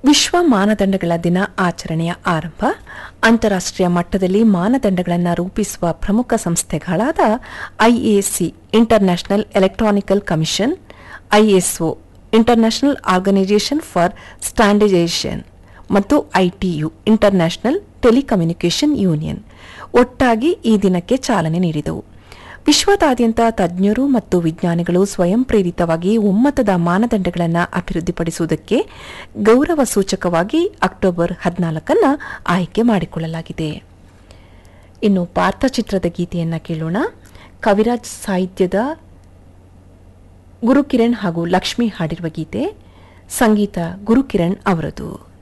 ವಿಶ್ವ ಮಾನದಂಡಗಳ ದಿನ ಆಚರಣೆಯ ಆರಂಭ ಅಂತಾರಾಷ್ಟ್ರೀಯ ಮಟ್ಟದಲ್ಲಿ ಮಾನದಂಡಗಳನ್ನು ರೂಪಿಸುವ ಪ್ರಮುಖ ಸಂಸ್ಥೆಗಳಾದ IEC international electronical commission ISO international organisation for standardisation ಮತ್ತು ಐಟಿಯು ಇಂಟರ್ನ್ಯಾಷನಲ್ ಟೆಲಿಕಮ್ಯುನಿಕೇಷನ್ ಯೂನಿಯನ್ ಒಟ್ಟಾಗಿ ಈ ದಿನಕ್ಕೆ ಚಾಲನೆ ನೀಡಿದವು ವಿಶ್ವದಾದ್ಯಂತ ತಜ್ಞರು ಮತ್ತು ವಿಜ್ಞಾನಿಗಳು ಸ್ವಯಂ ಪ್ರೇರಿತವಾಗಿ ಒಮ್ಮತದ ಮಾನದಂಡಗಳನ್ನು ಅಭಿವೃದ್ಧಿಪಡಿಸುವುದಕ್ಕೆ ಗೌರವ ಸೂಚಕವಾಗಿ ಅಕ್ಟೋಬರ್ ಹದಿನಾಲ್ಕನ್ನು ಆಯ್ಕೆ ಮಾಡಿಕೊಳ್ಳಲಾಗಿದೆ ಇನ್ನು ಪಾರ್ಥಚಿತ್ರದ ಗೀತೆಯನ್ನು ಕೇಳೋಣ ಕವಿರಾಜ್ ಸಾಹಿತ್ಯದ ಗುರುಕಿರಣ್ ಹಾಗೂ ಲಕ್ಷ್ಮಿ ಹಾಡಿರುವ ಗೀತೆ ಸಂಗೀತ ಗುರುಕಿರಣ್ ಅವರದು